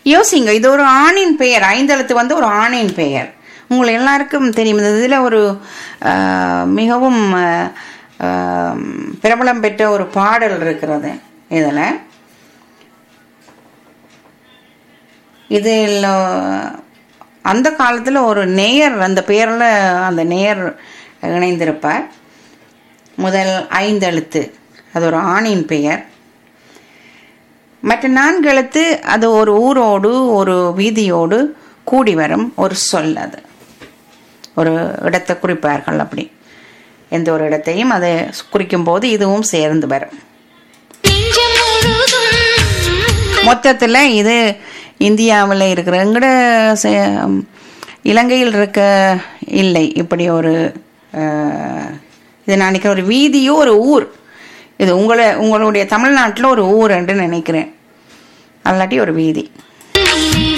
யோசிங்க இது ஒரு ஆணின் பெயர் ஐந்தெழுத்து வந்து ஒரு ஆணின் பெயர் உங்களை எல்லாருக்கும் தெரியும் இந்த இதில் ஒரு ஆஹ், மிகவும் ஆஹ், ஆஹ், பிரபலம் பெற்ற ஒரு பாடல் இருக்கிறது இதில் இதில் அந்த காலத்தில் ஒரு நேயர் அந்த பெயரில் அந்த நேயர் இணைந்திருப்பார் முதல் ஐந்தெழுத்து அது ஒரு ஆணின் பெயர் மற்ற நான்கு எழுத்து அது ஒரு ஊரோடு ஒரு வீதியோடு கூடி வரும் ஒரு சொல் அது ஒரு இடத்தை குறிப்பார்கள் அப்படி எந்த ஒரு இடத்தையும் அதை குறிக்கும் போது இதுவும் சேர்ந்து வரும் நெஞ்சம் முழுதும் மொத்தத்தில் இது இந்தியாவில் இருக்கிற எங்கட சே- இலங்கையில் இருக்க இல்லை இப்படி ஒரு அஹ், இது நான் நினைக்கிறேன் ஒரு வீதியோ ஒரு ஊர் இது உங்களை உங்களுடைய தமிழ்நாட்டில் ஒரு ஊர் என்று நினைக்கிறேன் அல்லாட்டி ஒரு வீதி நினைவே